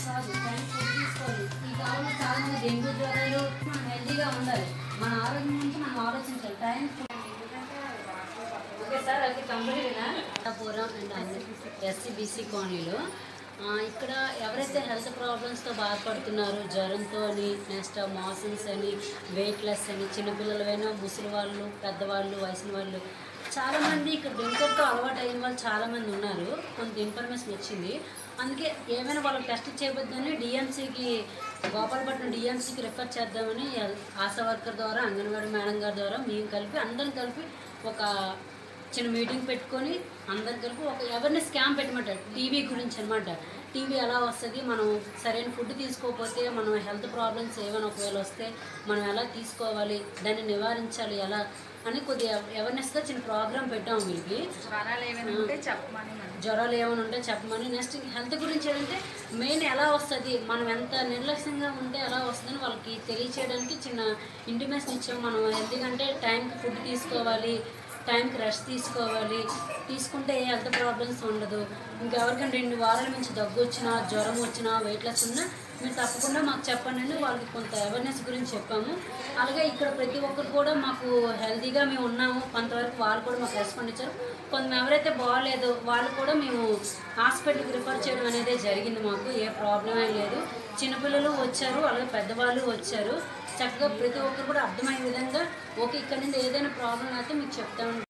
కాదు time food తీసుకోవాలి ఈ కాలంలో చాలా మంది డెంగ్యూ జ్వరాలు మనం హెల్తీగా ఉండాలి మన ఆరోగ్యం గురించి మనం ఆలోచించాలి టైం ఓకే సార్ అది కంప్లీట్గా పురం అండ్ ఎస్సీ బీసీ కాలనీలో ఆ, ఇక్కడ ఎవరైతే హెల్త్ ప్రాబ్లమ్స్తో బాధపడుతున్నారో జ్వరంతో అని నెక్స్ట్ మోషన్స్ అని వెయిట్ లెస్ అని చిన్నపిల్లలైనా ముసలి వాళ్ళు పెద్దవాళ్ళు వయసున్న వాళ్ళు చాలామంది ఇక్కడ డ్రింకర్తో అలవాటు అయిన వాళ్ళు చాలామంది ఉన్నారు కొంత ఇన్ఫర్మేషన్ వచ్చింది అందుకే ఏమైనా వాళ్ళకి టెస్ట్ చేయబద్దని డిఎంసీకి గోపాలపట్నం డిఎంసీకి రిఫర్ చేద్దామని ఆశా వర్కర్ ద్వారా అంగన్వాడీ మేడం గారి ద్వారా మేము కలిపి అందరం కలిపి ఒక చిన్న మీటింగ్ పెట్టుకొని అందరు కలిపి ఒక అవేర్నెస్ క్యాంప్ పెట్టమంట టీవీ గురించి అనమాట టీవీ ఎలా వస్తుంది మనం సరైన ఫుడ్ తీసుకోకపోతే మనం హెల్త్ ప్రాబ్లమ్స్ ఏమైనా ఒకవేళ వస్తే మనం ఎలా తీసుకోవాలి దాన్ని నివారించాలి ఎలా అని కొద్దిగా అవేర్నెస్గా చిన్న ప్రోగ్రామ్ పెట్టాము వీళ్ళకి జ్వరాలు ఏమైనా ఉంటే చెప్పమని మనం జ్వరాలు ఏమైనా ఉంటే చెప్పమని నెక్స్ట్ హెల్త్ గురించి ఏంటంటే మెయిన్ ఎలా వస్తుంది మనం ఎంత నిర్లక్ష్యంగా ఉంటే ఎలా వస్తుందని వాళ్ళకి తెలియచేయడానికి చిన్న ఇంటిమేషన్ ఇచ్చాము మనం ఎందుకంటే టైంకి ఫుడ్ తీసుకోవాలి టైంకి రెస్ట్ తీసుకోవాలి తీసుకుంటే ఏ హెల్త్ ప్రాబ్లమ్స్ ఉండదు ఇంకెవరికైనా రెండు వారాల నుంచి దగ్గు వచ్చినా జ్వరం వచ్చినా వెయిట్ లెస్ ఉన్నా మీరు తప్పకుండా మాకు చెప్పండి అని వాళ్ళకి కొంత అవేర్నెస్ గురించి చెప్పాము అలాగే ఇక్కడ ప్రతి ఒక్కరు కూడా మాకు హెల్తీగా మేము ఉన్నాము కొంతవరకు వాళ్ళు కూడా మాకు రెస్పాండ్ ఇచ్చారు కొంత ఎవరైతే బాగాలేదో వాళ్ళు కూడా మేము హాస్పిటల్కి రిఫర్ చేయడం అనేది జరిగింది మాకు ఏ ప్రాబ్లం ఏం లేదు చిన్నపిల్లలు వచ్చారు అలాగే పెద్దవాళ్ళు వచ్చారు చక్కగా ప్రతి ఒక్కరు కూడా అర్థమయ్యే విధంగా ఓకే ఇక్కడ నుండి ఏదైనా ప్రాబ్లం అయితే మీకు చెప్తాము